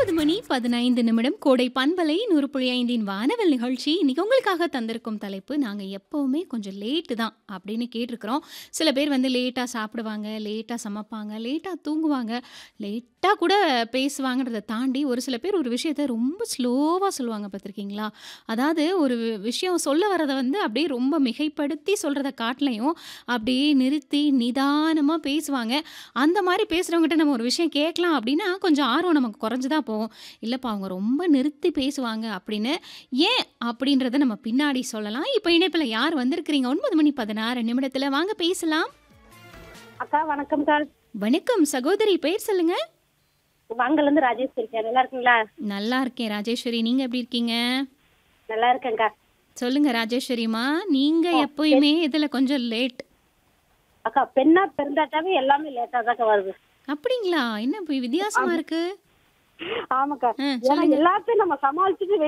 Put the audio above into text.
ஒன்பது மணி பதினைந்து நிமிடம் கோடை பண்பலை நூறு புள்ளி ஐந்தின் வானவல் நிகழ்ச்சி இன்னைக்கு உங்களுக்காக தந்திருக்கும் தலைப்பு நாங்கள் எப்போவுமே கொஞ்சம் லேட்டு தான் அப்படின்னு கேட்டிருக்கிறோம் சில பேர் வந்து லேட்டாக சாப்பிடுவாங்க லேட்டாக சமைப்பாங்க லேட்டாக தூங்குவாங்க லேட்டாக கூட பேசுவாங்கன்றதை தாண்டி ஒரு சில பேர் ஒரு விஷயத்த ரொம்ப ஸ்லோவாக சொல்லுவாங்க பார்த்துருக்கீங்களா அதாவது ஒரு விஷயம் சொல்ல வரதை வந்து அப்படியே ரொம்ப மிகைப்படுத்தி சொல்கிறத காட்டிலையும் அப்படியே நிறுத்தி நிதானமாக பேசுவாங்க அந்த மாதிரி பேசுகிறவங்ககிட்ட நம்ம ஒரு விஷயம் கேட்கலாம் அப்படின்னா கொஞ்சம் ஆர்வம் நமக்கு குறைஞ்சு தான் போகும் இல்லைப்பா அவங்க ரொம்ப நிறுத்தி பேசுவாங்க அப்படின்னு ஏன் அப்படின்றத நம்ம பின்னாடி சொல்லலாம் இப்போ இணைப்பில் யார் வந்திருக்கிறீங்க ஒன்பது மணி பதினாறு நிமிடத்தில் வாங்க பேசலாம் அக்கா வணக்கம் சார் வணக்கம் சகோதரி பேர் சொல்லுங்க வாங்கல இருந்து ராஜேஷ் இருக்கேன் நல்லா இருக்கீங்களா நல்லா இருக்கேன் ராஜேஸ்வரி நீங்கள் எப்படி இருக்கீங்க நல்லா இருக்கேன்க்கா சொல்லுங்க ராஜேஸ்வரிமா நீங்கள் எப்பயுமே இதில் கொஞ்சம் லேட் அக்கா பெண்ணா பிறந்தாட்டாவே எல்லாமே லேட்டா தாக்கா வருது அப்படிங்களா என்ன இப்ப வித்தியாசமா இருக்கு ஆமாக்கா ஆ, ஏன்னா எல்லாத்தையும் நம்ம சமாளிச்சுட்டு